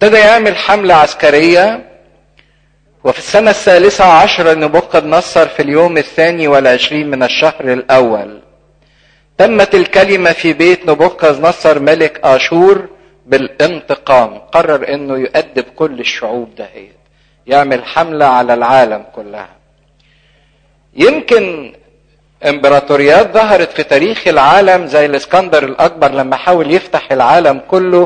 ابتدى يعمل حملة عسكرية وفي السنة الثالثة عشر نبوخذ نصر في اليوم الثاني والعشرين من الشهر الأول تمت الكلمة في بيت نبوخذ نصر ملك آشور بالانتقام قرر انه يؤدب كل الشعوب دهيت يعمل حملة على العالم كلها يمكن امبراطوريات ظهرت في تاريخ العالم زي الاسكندر الاكبر لما حاول يفتح العالم كله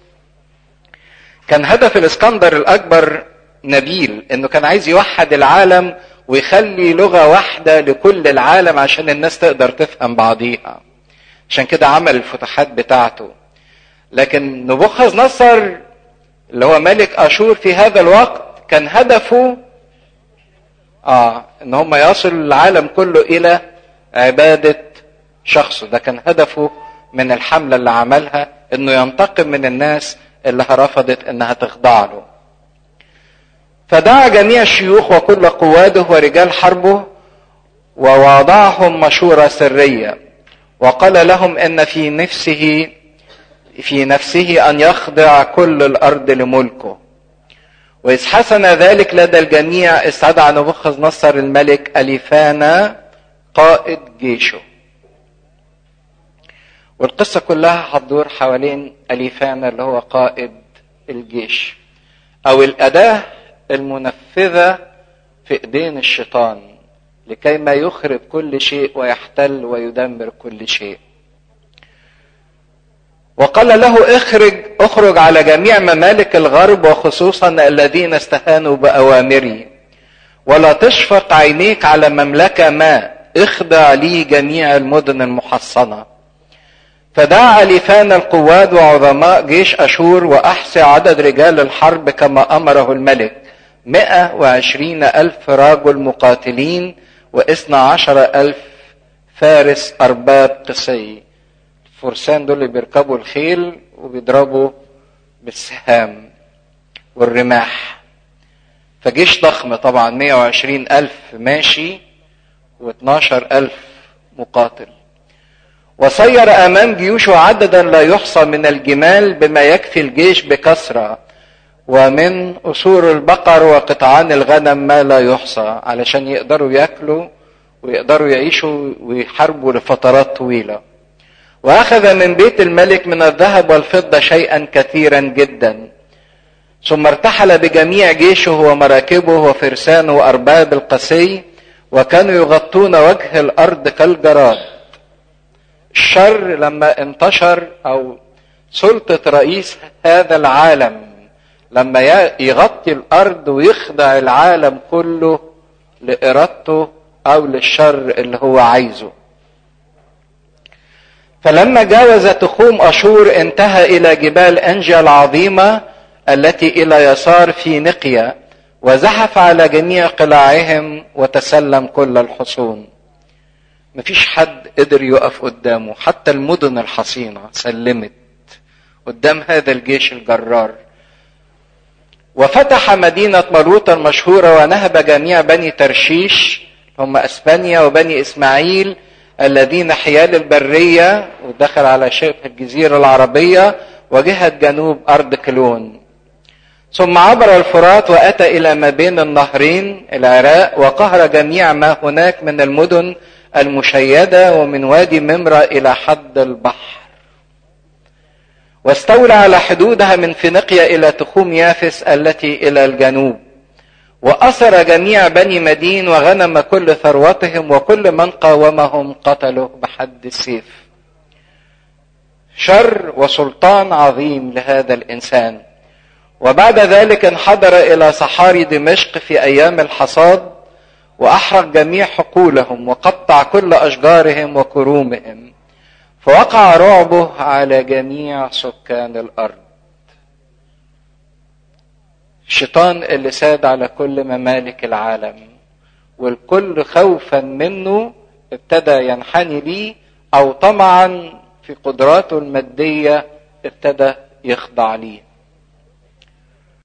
كان هدف الاسكندر الاكبر نبيل انه كان عايز يوحد العالم ويخلي لغه واحده لكل العالم عشان الناس تقدر تفهم بعضيها عشان كده عمل الفتوحات بتاعته لكن نبوخذ نصر اللي هو ملك اشور في هذا الوقت كان هدفه اه ان هم يصلوا العالم كله الى عباده شخصه ده كان هدفه من الحمله اللي عملها انه ينتقم من الناس اللي رفضت انها تخضع له فدعا جميع الشيوخ وكل قواده ورجال حربه ووضعهم مشورة سرية وقال لهم ان في نفسه في نفسه ان يخضع كل الارض لملكه واذ حسن ذلك لدى الجميع استدعى نبوخذ نصر الملك اليفانا قائد جيشه والقصة كلها هتدور حوالين أليفانا اللي هو قائد الجيش أو الأداة المنفذة في إيدين الشيطان لكي ما يخرب كل شيء ويحتل ويدمر كل شيء وقال له اخرج اخرج على جميع ممالك الغرب وخصوصا الذين استهانوا بأوامري ولا تشفق عينيك على مملكة ما اخضع لي جميع المدن المحصنه فدعا لفان القواد وعظماء جيش أشور وأحصي عدد رجال الحرب كما أمره الملك مئة وعشرين ألف رجل مقاتلين واثنى عشر ألف فارس أرباب قصي الفرسان دول اللي بيركبوا الخيل وبيضربوا بالسهام والرماح فجيش ضخم طبعا 120 ألف ماشي و12 ألف مقاتل وصير امام جيوشه عددا لا يحصى من الجمال بما يكفي الجيش بكثره ومن اصول البقر وقطعان الغنم ما لا يحصى علشان يقدروا ياكلوا ويقدروا يعيشوا ويحاربوا لفترات طويله واخذ من بيت الملك من الذهب والفضه شيئا كثيرا جدا ثم ارتحل بجميع جيشه ومراكبه وفرسانه وارباب القسي وكانوا يغطون وجه الارض كالجراد الشر لما انتشر او سلطة رئيس هذا العالم لما يغطي الارض ويخضع العالم كله لارادته او للشر اللي هو عايزه فلما جاوز تخوم اشور انتهى الى جبال انجا العظيمه التي الى يسار في نقيه وزحف على جميع قلاعهم وتسلم كل الحصون مفيش حد قدر يقف قدامه حتى المدن الحصينة سلمت قدام هذا الجيش الجرار وفتح مدينة مروطة المشهورة ونهب جميع بني ترشيش هم اسبانيا وبني اسماعيل الذين حيال البرية ودخل على شبه الجزيرة العربية وجهة جنوب أرض كلون ثم عبر الفرات وأتى إلى ما بين النهرين العراق وقهر جميع ما هناك من المدن المشيدة ومن وادي ممرة إلى حد البحر واستولى على حدودها من فينيقيا إلى تخوم يافس التي إلى الجنوب وأسر جميع بني مدين وغنم كل ثروتهم وكل من قاومهم قتله بحد السيف شر وسلطان عظيم لهذا الإنسان وبعد ذلك انحدر إلى صحاري دمشق في أيام الحصاد واحرق جميع حقولهم وقطع كل اشجارهم وكرومهم فوقع رعبه على جميع سكان الارض الشيطان اللي ساد على كل ممالك العالم والكل خوفا منه ابتدى ينحني ليه او طمعا في قدراته الماديه ابتدى يخضع ليه